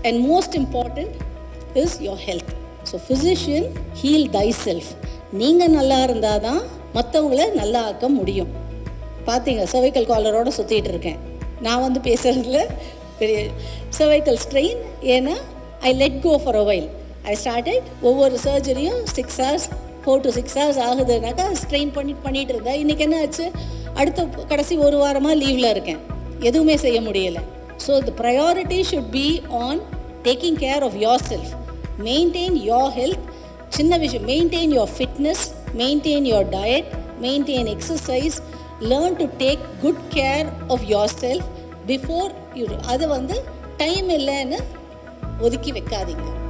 and most important is your health so physician heal thyself நீங்கள் நல்லா இருந்தால் தான் மற்றவங்கள நல்லா ஆக்க முடியும் பார்த்தீங்க cervical காலரோட சுற்றிட்டு இருக்கேன் நான் வந்து பேசுகிறதுல பெரிய cervical ஸ்ட்ரெயின் ஏன்னா I let go for a while I started ஒவ்வொரு சர்ஜரியும் six hours four to six hours ஆகுதுனாக்கா ஸ்ட்ரெயின் பண்ணி பண்ணிட்டு இருந்தேன் இன்றைக்கி என்ன ஆச்சு அடுத்த கடைசி ஒரு வாரமாக லீவில் இருக்கேன் எதுவுமே செய்ய முடியலை so the priority should be on taking care of yourself maintain your health சின்ன விஷயம் maintain your fitness maintain your diet maintain exercise learn to take good care of yourself before you அது வந்து time இல்லைன்னு ஒதுக்கி வைக்காதீங்க